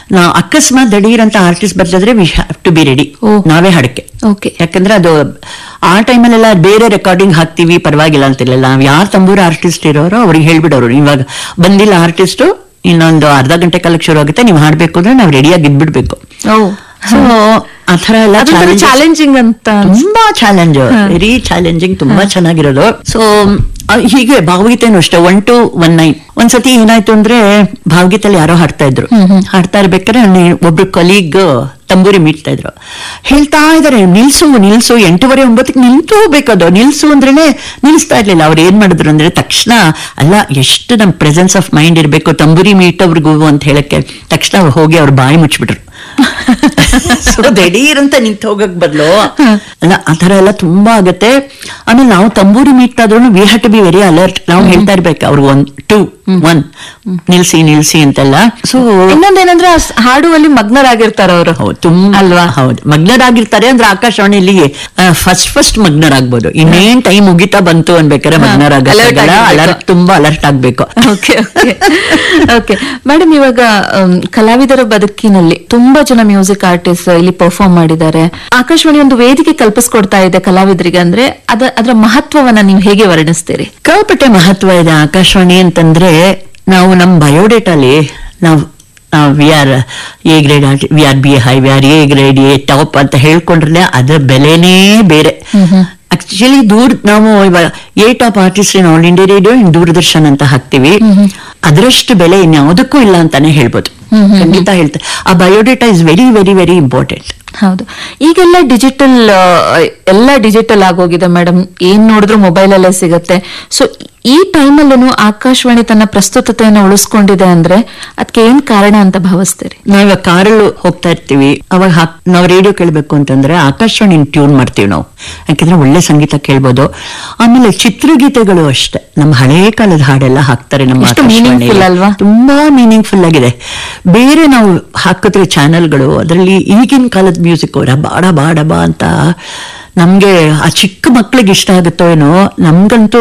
ನಾವು ಅಕಸ್ಮಾತ್ ದಡೀರ್ ಅಂತ ಆರ್ಟಿಸ್ಟ್ ಬರ್ತಿದ್ರೆ we have to be ready ಓ. ನಾವೇ ಹಾಡಕ್ಕೆ ಓಕೆ ಯಾಕಂದ್ರೆ ಅದು ಆ ಟೈಮಲ್ಲೆಲ್ಲ ಬೇರೆ ರೆಕಾರ್ಡಿಂಗ್ ಹಾಕ್ತಿವಿ ಪರವಾಗಿಲ್ಲ ಅಂತಿಲ್ಲ ನಾವ್ ಯಾರು ತಂಬೂರ ಆರ್ಟಿಸ್ಟ್ ಇರೋರು ಅವ್ರಿಗೆ ಹೇಳ್ಬಿಡೋರು ಇವಾಗ ಬಂದಿಲ್ಲ ಆರ್ಟಿಸ್ಟ್ ಇನ್ನೊಂದು ಅರ್ಧ ಗಂಟೆ ಕಾಲಕ್ಕೆ ಶುರು ಆಗುತ್ತೆ ನೀವು ಹಾಡ್ಬೇಕು ಅಂದ್ರೆ ನಾವು ರೆಡಿಯಾಗಿ ಇದ್ಬಿಡ್ಬೇಕು ಓ ಸೊ ಆ ಥರ ಎಲ್ಲ challenges- ಚಾಲೆಂಜಿಂಗ್ ಅಂತ ಅನ್ಸ್- ತುಂಬಾ ಚಾಲೆಂಜ್ ವೆರಿ ಚಾಲೆಂಜಿಂಗ್ ತುಂಬಾ ಚೆನ್ನಾಗಿರೋದು ಸೊ ಹೀಗೆ ಭಾವಗೀತೆನೂ ಅಷ್ಟೇ ಒನ್ ಟು ಒನ್ ನೈನ್ ಒಂದ್ಸತಿ ಏನಾಯ್ತು ಅಂದ್ರೆ ಭಾವಗೀತೆಯಲ್ಲಿ ಯಾರೋ ಹಾಡ್ತಾ ಇದ್ರು ಹಾಡ್ತಾ ಇರ್ಬೇಕಾದ್ರೆ ಅಲ್ಲಿ ಒಬ್ರು ಕಲೀಗ್ ತಂಬೂರಿ ಮೀಟ್ತಾ ಇದ್ರು ಹೇಳ್ತಾ ಇದಾರೆ ನಿಲ್ಸು ನಿಲ್ಸು ಎಂಟೂವರೆ ಒಂಬತ್ತಕ್ಕೆ ನಿಂತು ಹೋಗ್ಬೇಕದು ನಿಲ್ಸು ಅಂದ್ರೇನೆ ನಿಲ್ಸ್ತಾ ಇರ್ಲಿಲ್ಲ ಅವ್ರು ಏನ್ ಮಾಡಿದ್ರು ಅಂದ್ರೆ ತಕ್ಷಣ ಅಲ್ಲ ಎಷ್ಟು ನಮ್ ಪ್ರೆಸೆನ್ಸ್ ಆಫ್ ಮೈಂಡ್ ಇರ್ಬೇಕು ತಂಬೂರಿ ಮೀಟವ್ರಿಗೂ ಅಂತ ಹೇಳಕ್ಕೆ ತಕ್ಷಣ ಹೋಗಿ ಅವ್ರ ಬಾಯಿ ಮುಚ್ಚಿಬಿಟ್ರು ಸೊ ದಿಢೀರ್ ಅಂತ ನಿಂತು ಹೋಗಕ್ ಬದಲು ಅಲ್ಲ ಆ ತರ ಎಲ್ಲ ತುಂಬಾ ಆಗತ್ತೆ ಆಮೇಲೆ ನಾವು ತಂಬೂರಿ ಮೀಟ್ ಆದ್ರೂ we have to be very alert ನಾವು ಹೇಳ್ತಾ ಇರ್ಬೇಕು ಅವ್ರಿಗೆ ಒನ್ ಟೂ ಒನ್ ನಿಲ್ಸಿ ನಿಲ್ಸಿ ಅಂತೆಲ್ಲ ಸೊ ಇನ್ನೊಂದೇನಂದ್ರೆ ಆ ಸ್- ಹಾಡುವಲ್ಲಿ ಮಗ್ನರಾಗಿರ್ತಾರ ಅವರು ಹೌದು ತುಂಬಾ ಅಲ್ವಾ? ಹೌದು ಮಗ್ನರಾಗಿರ್ತಾರೆ ಅಂದ್ರೆ ಆಕಾಶವಾಣಿಯಲ್ಲಿ ಫಸ್ಟ್ ಫಸ್ಟ್ ಮಗ್ನರಾಗ್ಬೋದು ಇನ್ನೇನ್ ಟೈಮ್ ಮುಗಿತಾ ಬಂತು ಅನ್ಬೇಕಾದ್ರೆ ಹಾ, alert ಮಗ್ನರಾಗಲ್ಲ ಆಗಿರ್ಬೇಕು. ಅಲರ್ಟ್ ತುಂಬಾ ಅಲರ್ಟ್ ಆಗ್ಬೇಕು ಓಕೆ ಓಕೆ ಓಕೆ ಮೇಡಮ್ ಇವಾಗ ಆಮ್, ಕಲಾವಿದರ ಬದುಕಿನಲ್ಲಿ ತುಂಬಾ ಜನ ಮ್ಯೂಸಿಕ್ ಆರ್ಟಿಸ್ಟ್ ಇಲ್ಲಿ ಪರ್ಫಾರ್ಮ್ ಮಾಡಿದ್ದಾರೆ ಆಕಾಶವಾಣಿ ಒಂದು ವೇದಿಕೆ ಕಲ್ಪಿಸ್ಕೊಡ್ತಾ ಇದೆ ಕಲಾವಿದರಿಗೆ ಅಂದ್ರೆ ಅದ ಅದರ ಮಹತ್ವವನ್ನ ನೀವು ಹೇಗೆ ವರ್ಣಿಸ್ತೀರಿ ಸಿಕ್ಕಾಪಟ್ಟೆ ಮಹತ್ವ ಇದೆ ಆಕಾಶವಾಣಿ ಅಂತಂದ್ರೆ ನಾವು ನಮ್ಮ ಬಯೋಡೇಟಾಲಿ ನಾವು we are A grade we are B high we are A grade A top ಅಂತ ಹೇಳ್ಕೊಂಡ್ರೆ ಅದರ ಬೆಲೆನೇ ಬೇರೆ ಆಕ್ಚುಲಿ ದೂರ ನಾವು ಇವಾಗ A top artist in All India Radio in Doordarshan ಅಂತ ಹಾಕ್ತಿವಿ ಅದರಷ್ಟು ಬೆಲೆ ಇನ್ಯಾವುದಕ್ಕೂ ಇಲ್ಲ ಅಂತಾನೆ ಹೇಳ್ಬೋದು ಖಂಡಿತ ಹೇಳ್ತಾರೆ ಆ biodata is very very very important ಹೌದು ಈಗೆಲ್ಲ ಡಿಜಿಟಲ್ ಎಲ್ಲ ಡಿಜಿಟಲ್ ಆಗೋಗಿದೆ ಮೇಡಮ್ ಏನ್ ನೋಡಿದ್ರು ಮೊಬೈಲ್ ಅಲ್ಲೇ ಸಿಗತ್ತೆ ಸೊ ಈ ಟೈಮಲ್ಲೂ ಆಕಾಶವಾಣಿ ತನ್ನ ಪ್ರಸ್ತುತತೆಯನ್ನು ಉಳಿಸ್ಕೊಂಡಿದೆ ಅಂದ್ರೆ ಅದಕ್ಕೆ ಏನ್ ಕಾರಣ ಅಂತ ಭಾವಿಸ್ತೀರಿ ನಾವಿವಾಗ ಕಾರಲ್ಲಿ ಹೋಗ್ತಾ ಇರ್ತೀವಿ ಅವಾಗ ಹಾಕ್- ನಾವು ರೇಡಿಯೋ ಕೇಳಬೇಕು ಅಂತಂದ್ರೆ ಆಕಾಶವಾಣಿ ಟ್ಯೂನ್ ಮಾಡ್ತೀವಿ ನಾವು ಯಾಕಂದ್ರೆ ಒಳ್ಳೆ ಸಂಗೀತ ಕೇಳ್ಬೋದು ಆಮೇಲೆ ಚಿತ್ರಗೀತೆಗಳು ಅಷ್ಟೇ ನಮ್ಮ ಹಳೇ ಕಾಲದ ಹಾಡೆಲ್ಲ ಹಾಕ್ತಾರೆ ನಮ್ಮ ಎಷ್ಟು ಆಕಾಶವಾಣಿಯಲ್ಲಿ. meaningful ಅಲ್ವಾ? ತುಂಬಾ ಮೀನಿಂಗ್ಫುಲ್ ಆಗಿದೆ ಬೇರೆ ನಾವು ಹಾಕಿದ್ರೆ ಚಾನೆಲ್ಗಳು ಅದರಲ್ಲಿ ಈಗಿನ ಕಾಲದ ಮ್ಯೂಸಿಕ್ ರಬಾಡ ಬಾಡ ಬಾ ಅಂತ ನಮ್ಗೆ ಆ ಚಿಕ್ಕ ಮಕ್ಳಿಗೆ ಇಷ್ಟ ಆಗುತ್ತೋ ಏನೋ ನಮ್ಗಂತೂ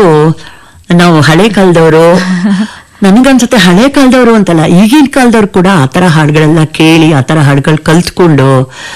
ನಾವು ಹಳೆ ಕಾಲದವರು ನನಗನ್ಸುತ್ತೆ ಹಳೆ ಕಾಲದವರು ಅಂತಲ್ಲ ಈಗಿನ ಕಾಲದವ್ರು ಕೂಡ ಆ ಥರ ಹಾಡುಗಳೆಲ್ಲ ಕೇಳಿ ಆ ಥರ ಹಾಡುಗಳು ಕಲ್ತ್ಕೊಂಡು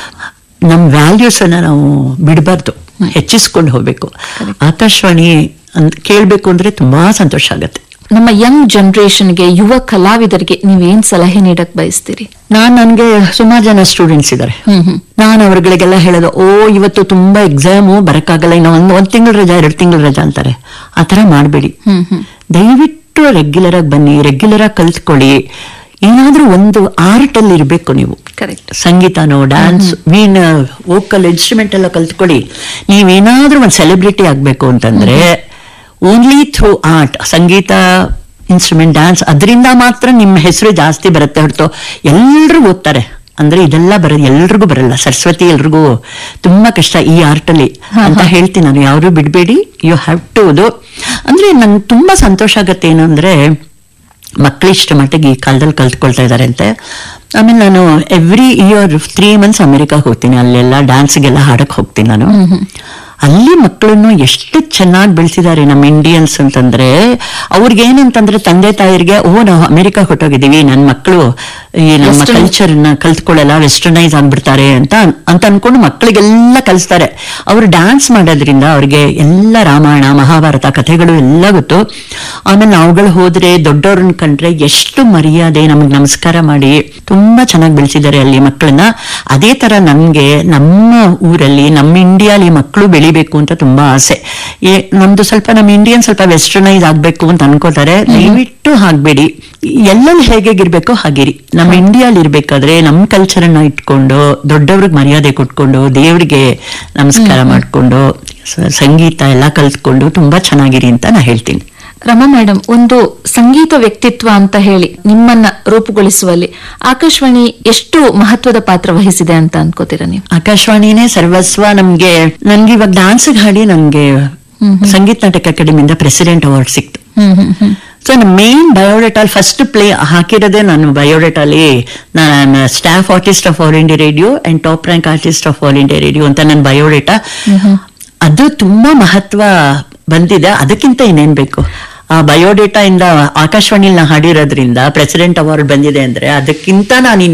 ನಮ್ಮ ವ್ಯಾಲ್ಯೂಸ್ ಅನ್ನ ನಾವು ಬಿಡಬಾರ್ದು ಹೆಚ್ಚಿಸ್ಕೊಂಡು ಹೋಗ್ಬೇಕು ಆಕಾಶವಾಣಿ ಅಂತ ಕೇಳ್ಬೇಕು ಅಂದ್ರೆ ತುಂಬಾ ಸಂತೋಷ ಆಗತ್ತೆ ನಮ್ಮ ಯಂಗ್ ಜನರೇಷನ್ಗೆ ಯುವ ಕಲಾವಿದರಿಗೆ ನೀವೇನ್ ಸಲಹೆ ನೀಡಕ್ ಬಯಸ್ತೀರಿ ನಾನ್ ನನ್ಗೆ ಸುಮಾರು ಜನ ಸ್ಟೂಡೆಂಟ್ಸ್ ಇದ್ದಾರೆ ಹ್ಮ್ ಹ್ಮ್ ನಾನು ಅವ್ರಗಳಿಗೆಲ್ಲ ಹೇಳೋದು ಓ ಇವತ್ತು ತುಂಬಾ ಎಕ್ಸಾಮು ಬರಕ್ಕಾಗಲ್ಲ ಇನ್ನು ಒಂದ್ ಒಂದ್ ತಿಂಗಳ ರಜಾ ಎರಡು ತಿಂಗಳ ರಜಾ ಅಂತಾರೆ ಆ ತರ ಮಾಡ್ಬೇಡಿ ಹ್ಮ್ ಹ್ಮ್ ದಯವಿಟ್ಟು ರೆಗ್ಯುಲರ್ ಆಗಿ ಬನ್ನಿ ರೆಗ್ಯುಲರ್ ಆಗಿ ಕಲ್ತ್ಕೊಳ್ಳಿ ಏನಾದ್ರೂ ಒಂದು ಆರ್ಟ್ ಅಲ್ಲಿ ಇರ್ಬೇಕು ನೀವು ಕರೆಕ್ಟ್ ಸಂಗೀತನೋ ಡ್ಯಾನ್ಸ್ ವೀನ್ ವೋಕಲ್ ಇನ್ಸ್ಟ್ರೂಮೆಂಟ್ ಎಲ್ಲ ಕಲ್ತ್ಕೊಳ್ಳಿ ನೀವೇನಾದ್ರೂ ಒಂದು ಸೆಲೆಬ್ರಿಟಿ ಆಗ್ಬೇಕು ಅಂತಂದ್ರೆ ಓನ್ಲಿ ಥ್ರೂ ಆರ್ಟ್ ಸಂಗೀತ ಇನ್ಸ್ಟ್ರೂಮೆಂಟ್ ಡ್ಯಾನ್ಸ್ ಅದರಿಂದ ಮಾತ್ರ ನಿಮ್ಮ ಹೆಸರು ಜಾಸ್ತಿ ಬರುತ್ತೆ ಹೊರತು ಎಲ್ಲರೂ ಓದ್ತಾರೆ ಅಂದ್ರೆ ಇದೆಲ್ಲ ಬರೋದು ಎಲ್ರಿಗೂ ಬರಲ್ಲ ಸರಸ್ವತಿ ಎಲ್ರಿಗೂ ತುಂಬಾ ಕಷ್ಟ ಈ ಆರ್ಟ್ ಅಲ್ಲಿ ಅಂತ ಹೇಳ್ತೀನಿ ನಾನು ಯಾರು ಬಿಡಬೇಡಿ ಯು ಹ್ಯಾವ್ ಟು ಅದು ಅಂದ್ರೆ ನಂಗೆ ತುಂಬಾ ಸಂತೋಷ ಆಗತ್ತೆ ಏನು ಅಂದ್ರೆ ಮಕ್ಕಳು ಇಷ್ಟ ಮಟ್ಟಿಗೆ ಈ ಕಾಲದಲ್ಲಿ ಕಲ್ತ್ಕೊಳ್ತಾ ಇದ್ದಾರೆ ಅಂತೆ ಆಮೇಲೆ ನಾನು ಎವ್ರಿ ಇಯರ್ ತ್ರೀ ಮಂತ್ಸ್ ಅಮೆರಿಕಾಗೆ ಹೋಗ್ತೀನಿ ಅಲ್ಲೆಲ್ಲ ಡ್ಯಾನ್ಸ್ಗೆಲ್ಲ ಹಾಡಕ್ ಹೋಗ್ತೀನಿ ನಾನು ಅಲ್ಲಿ ಮಕ್ಕಳನ್ನು ಎಷ್ಟು ಚೆನ್ನಾಗಿ ಬೆಳೆಸಿದ್ದಾರೆ ನಮ್ಮ ಇಂಡಿಯನ್ಸ್ ಅಂತಂದ್ರೆ ಅವ್ರಿಗೆ ಏನಂತಂದ್ರೆ ತಂದೆ ತಾಯಿರಿಗೆ ಓ ನಾವು ಅಮೆರಿಕ ಹೊಟ್ಟೋಗಿದೀವಿ ನನ್ನ ಮಕ್ಕಳು ಈ ನಮ್ಮ Western- ಕಲ್ಚರ್ ನ ಕಲ್ತ್ಕೊಳ್ಳಲ್ಲ ವೆಸ್ಟರ್ನೈಸ್ ಆಗ್ಬಿಡ್ತಾರೆ ಅಂತ ಅಂತ ಅನ್ಕೊಂಡು ಮಕ್ಕಳಿಗೆಲ್ಲ ಕಲಿಸ್ತಾರೆ ಅವರು ಡ್ಯಾನ್ಸ್ ಮಾಡೋದ್ರಿಂದ ಅವ್ರಿಗೆ ಎಲ್ಲ ರಾಮಾಯಣ ಮಹಾಭಾರತ ಕಥೆಗಳು ಎಲ್ಲ ಗೊತ್ತು ಆಮೇಲೆ ನಾವುಗಳು ಹೋದ್ರೆ ದೊಡ್ಡವ್ರನ್ನ ಕಂಡ್ರೆ ಎಷ್ಟು ಮರ್ಯಾದೆ ನಮಗ್ ನಮಸ್ಕಾರ ಮಾಡಿ ತುಂಬಾ ಚೆನ್ನಾಗಿ ಬೆಳೆಸಿದ್ದಾರೆ ಅಲ್ಲಿ ಮಕ್ಕಳನ್ನ ಅದೇ ತರ ನನ್ಗೆ ನಮ್ಮ ಊರಲ್ಲಿ ನಮ್ಮ ಇಂಡಿಯಾಲಿ ಮಕ್ಕಳು ಬೆಳಿಬೇಕು ಅಂತ ತುಂಬಾ ಆಸೆ ಏ- ನಮ್ದು ಸ್ವಲ್ಪ ನಮ್ಮ ಇಂಡಿಯನ್ ಸ್ವಲ್ಪ ವೆಸ್ಟರ್ನೈಸ್ ಆಗ್ಬೇಕು ಅಂತ ಅನ್ಕೋತಾರೆ ದಯವಿಟ್ಟು ಹಾಕ್ಬೇಡಿ ಎಲ್ಲೆಲ್ಲಿ ಹೇಗಿರ್ಬೇಕೋ ಹಾಗಿರಿ ನಮ್ಮ ಇಂಡಿಯಾಲಿ ಇರ್ಬೇಕಾದ್ರೆ ನಮ್ಮ ಕಲ್ಚರ್ ಅನ್ನ ಇಟ್ಕೊಂಡು ದೊಡ್ಡವ್ರಿಗೆ ಮರ್ಯಾದೆ ಕೊಟ್ಕೊಂಡು ದೇವ್ರಿಗೆ ನಮಸ್ಕಾರ ಮಾಡ್ಕೊಂಡು ಸ- ಸಂಗೀತ ಎಲ್ಲ ಕಲ್ತ್ಕೊಂಡು ತುಂಬಾ ಚೆನ್ನಾಗಿರಿ ಅಂತ ನಾ ಹೇಳ್ತೀನಿ ರಮಾ ಮೇಡಮ್ ಒಂದು ಸಂಗೀತ ವ್ಯಕ್ತಿತ್ವ ಅಂತ ಹೇಳಿ ನಿಮ್ಮನ್ನ ರೂಪುಗೊಳಿಸುವಲ್ಲಿ ಆಕಾಶವಾಣಿ ಎಷ್ಟು ಮಹತ್ವದ ಪಾತ್ರ ವಹಿಸಿದೆ ಅಂತ ಅನ್ಕೋತೀರಾ ನೀವು ಆಕಾಶವಾಣಿನೇ ಸರ್ವಸ್ವ ನಮ್ಗೆ ನನ್ಗೆ ಇವಾಗ ಡಾನ್ಸ್ ಹಾಡಿ ನನ್ಗೆ ಸಂಗೀತ ನಾಟಕ ಅಕಾಡೆಮಿಯಿಂದ ಪ್ರೆಸಿಡೆಂಟ್ ಅವಾರ್ಡ್ ಸಿಕ್ತು ಹ್ಮ್ ಹ್ಮ್ ಹ್ಮ್ ಸೊ ನಮ್ಮ ಮೇನ್ ಬಯೋಡೇಟಾಲ್ ಫಸ್ಟ್ ಪ್ಲೇ ಹಾಕಿರೋದೇ ನಾನು ಬಯೋಡೇಟಾಲಿ ನಾನು staff artist of All India Radio and top rank artist of All India Radio ಅಂತ ನನ್ನ ಬಯೋಡೇಟಾ ಅದು ತುಂಬಾ ಮಹತ್ವ ಬಂದಿದೆ ಅದಕ್ಕಿಂತ ಇನ್ನೇನ್ ಬೇಕು ಆ ಬಯೋಡೇಟಾ ಇಂದ ಆಕಾಶವಾಣಿಲಿ ನಾ ಹಾಡಿರೋದ್ರಿಂದ ಪ್ರೆಸಿಡೆಂಟ್ ಅವಾರ್ಡ್ ಬಂದಿದೆ ಅಂದ್ರೆ ಅದಕ್ಕಿಂತ ನಾನು